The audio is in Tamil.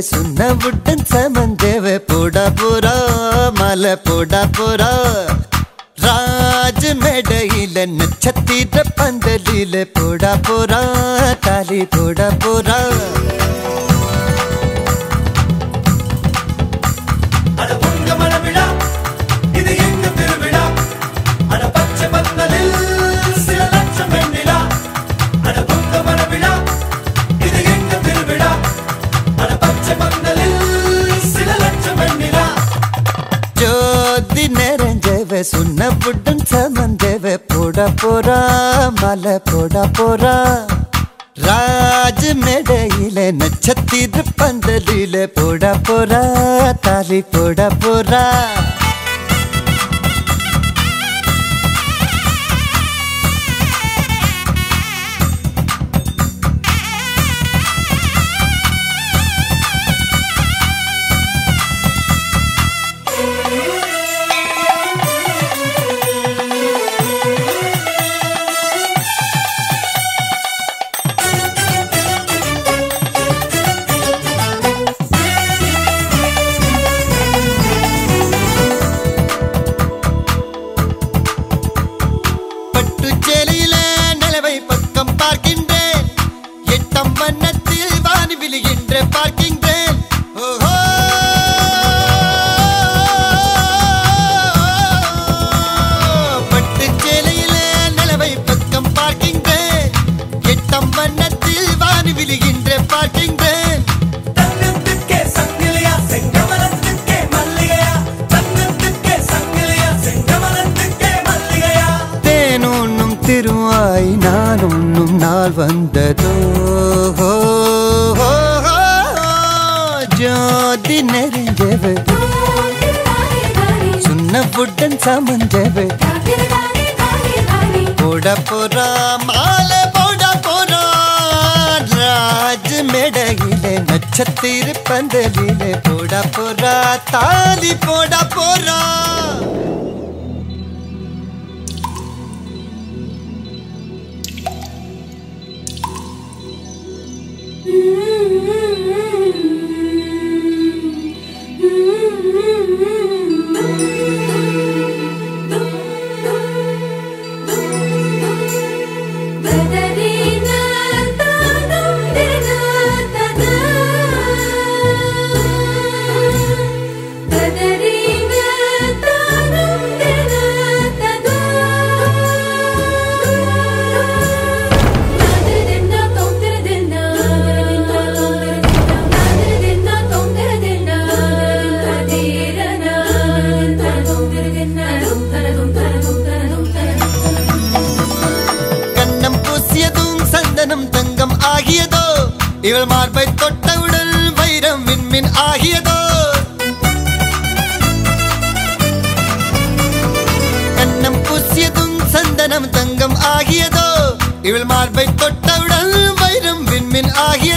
சுண்ணவுடன் சமந்தேவ போடா போறா மலை போடா போறா ராஜ் மேடையில நட்சத்திர பந்தலில போடா போறா தாலி போடா போறா அட பொங்க மனவிழா இது எங்க திருவிழா அட பச்சை பந்தலில் சில லட்சம் வெண்ணிலா அட பொங்க மனவிழா இது எங்க திருவிழா அட பச்சை பந்தலில் சில லட்சம் வெண்ணிலா ஜோதி நிறைஞ்சவ சுண்ணவுடன் சமந்தேவ போடா போறா மலை போடா போறா ராஜ் மேடையில நட்சத்திர பந்தலில போடா போறா தாலி போடா போறா பட்டு சேலையில நிலவை பக்கம் பார்க்கின்றேன் எட்டம் வண்ணத்தில் வானி விழுகின்ற பார்க்கின்றேன் ஓஹோ பட்டு சேலையில நிலவை பக்கம் பார்க்கின்றேன் எட்டம் வண்ணத்தில் வானி விழுகின்ற பார்க்கின்றேன் தங்கத்துக்கே சங்கிலியா செங்கமலத்துக்கே மல்லிகையா தங்கத்துக்கே சங்கிலியா செங்கமலத்துக்கே மல்லிகையா தேனொன்னும் திருவாய் நான் உண்ணும் நாள் வந்ததோ ஜோதி நெறிஞ்சவு சுண்ணவுடன் சமஞ்சவு போட போறா மாலை போட போறா ராஜ் மேடையிலே நட்சத்திர பந்தலிலே போட போறா தாலி போட போறா கண்ணம் பூசியதும் சந்தனம் தங்கம் ஆகியதோ இவள் மார்பை தொட்டவுடன் வைரம் மின்மின் ஆகியதோ கண்ணம் பூசியதும் சந்தனம் தங்கம் ஆகியதோ இவள் மார்பை தொட்டவுடன் வைரம் விண்மின் ஆகிய